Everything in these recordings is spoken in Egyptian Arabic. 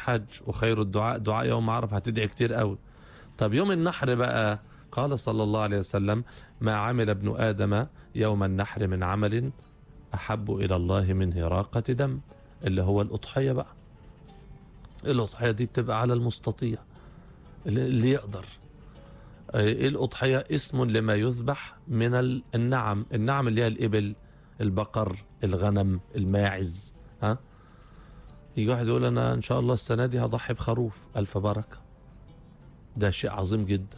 الحج وخير الدعاء دعاء يوم عرفه هتدعي كتير قوي طب يوم النحر بقى قال صلى الله عليه وسلم ما عمل ابن ادم يوم النحر من عمل احب الى الله من هراقه دم اللي هو الاضحيه بقى الاضحيه دي بتبقى على المستطيع اللي اللي يقدر ايه الاضحيه اسم لما يذبح من ال- النعم النعم اللي هي الابل البقر الغنم الماعز ها يجي واحد يقول انا ان شاء الله السنه دي هضحي بخروف الف بركه ده شيء عظيم جدا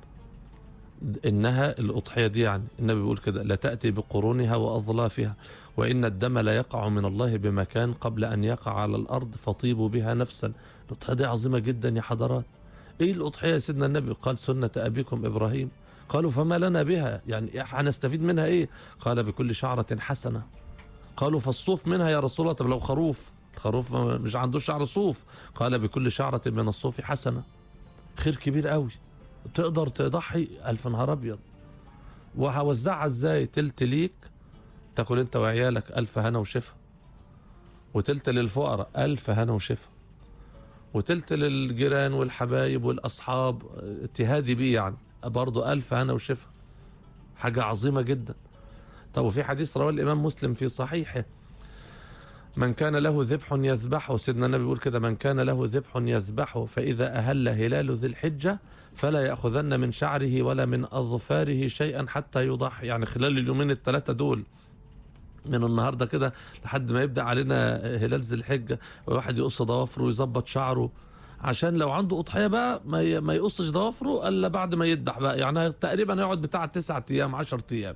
انها الاضحيه دي يعني النبي بيقول كده لا تاتي بقرونها واظلافها وان الدم لا يقع من الله بمكان قبل ان يقع على الارض فطيبوا بها نفسا الاضحيه دي عظيمه جدا يا حضرات ايه الاضحيه يا سيدنا النبي قال سنه ابيكم ابراهيم قالوا فما لنا بها يعني هنستفيد منها ايه قال بكل شعره حسنه قالوا فالصوف منها يا رسول الله طب لو خروف الخروف مش عنده شعر صوف قال بكل شعره من الصوف حسنه خير كبير قوي تقدر تضحي الف نهار ابيض وهوزعها ازاي تلت ليك تاكل انت وعيالك الف هنا وشفا وتلت للفقراء الف هنا وشفا وتلت للجيران والحبايب والاصحاب تهادي بيه يعني برضه الف هنا وشفا حاجه عظيمه جدا طب وفي حديث رواه الامام مسلم في صحيحه من كان له ذبح يذبحه سيدنا النبي بيقول كده من كان له ذبح يذبحه فإذا أهل هلال ذي الحجة فلا يأخذن من شعره ولا من أظفاره شيئا حتى يضحي يعني خلال اليومين الثلاثة دول من النهارده كده لحد ما يبدا علينا هلال ذي الحجه وواحد يقص ضوافره ويظبط شعره عشان لو عنده اضحيه بقى ما ي- ما يقصش ضوافره الا بعد ما يذبح بقى يعني تقريبا يقعد بتاع تسعة ايام 10 ايام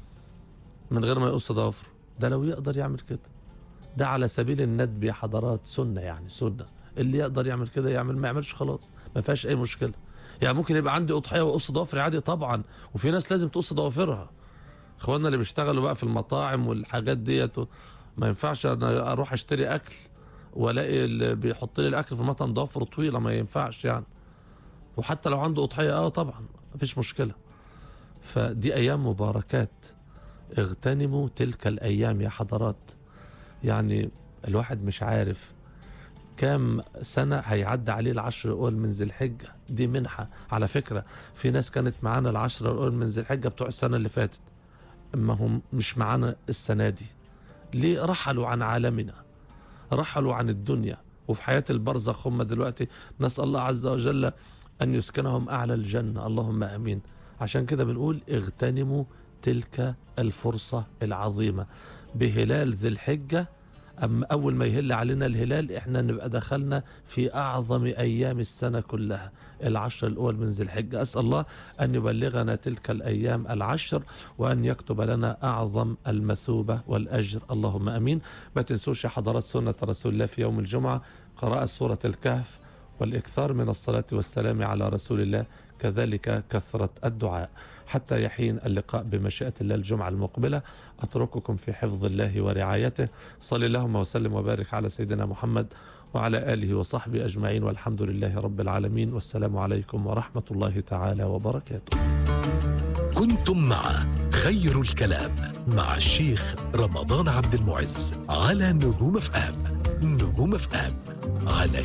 من غير ما يقص ضوافره ده لو يقدر يعمل كده ده على سبيل الندب يا حضرات سنه يعني سنه اللي يقدر يعمل كده يعمل ما يعملش خلاص ما فيهاش اي مشكله يعني ممكن يبقى عندي اضحيه واقص ضوافري عادي طبعا وفي ناس لازم تقص ضوافرها اخواننا اللي بيشتغلوا بقى في المطاعم والحاجات ديت ما ينفعش انا اروح اشتري اكل والاقي اللي بيحط لي الاكل في المطعم ضوافره طويله ما ينفعش يعني وحتى لو عنده اضحيه اه طبعا مفيش مشكله فدي ايام مباركات اغتنموا تلك الايام يا حضرات يعني الواحد مش عارف كام سنة هيعدي عليه العشر الأول من ذي الحجة دي منحة على فكرة في ناس كانت معانا العشر الأول من ذي الحجة بتوع السنة اللي فاتت أما هم مش معانا السنة دي ليه رحلوا عن عالمنا رحلوا عن الدنيا وفي حياة البرزخ هم دلوقتي نسأل الله عز وجل أن يسكنهم أعلى الجنة اللهم أمين عشان كده بنقول اغتنموا تلك الفرصة العظيمة بهلال ذي الحجة أما أول ما يهل علينا الهلال إحنا نبقى دخلنا في أعظم أيام السنة كلها العشر الأول من ذي الحجة أسأل الله أن يبلغنا تلك الأيام العشر وأن يكتب لنا أعظم المثوبة والأجر اللهم أمين ما تنسوش يا حضرات سنة رسول الله في يوم الجمعة قراءة سورة الكهف والإكثار من الصلاة والسلام على رسول الله كذلك كثرة الدعاء حتى يحين اللقاء بمشيئة الله الجمعة المقبلة أترككم في حفظ الله ورعايته صلى اللهم وسلم وبارك على سيدنا محمد وعلى آله وصحبه أجمعين والحمد لله رب العالمين والسلام عليكم ورحمة الله تعالى وبركاته كنتم مع خير الكلام مع الشيخ رمضان عبد المعز على نجوم اف ام نجوم اف ام على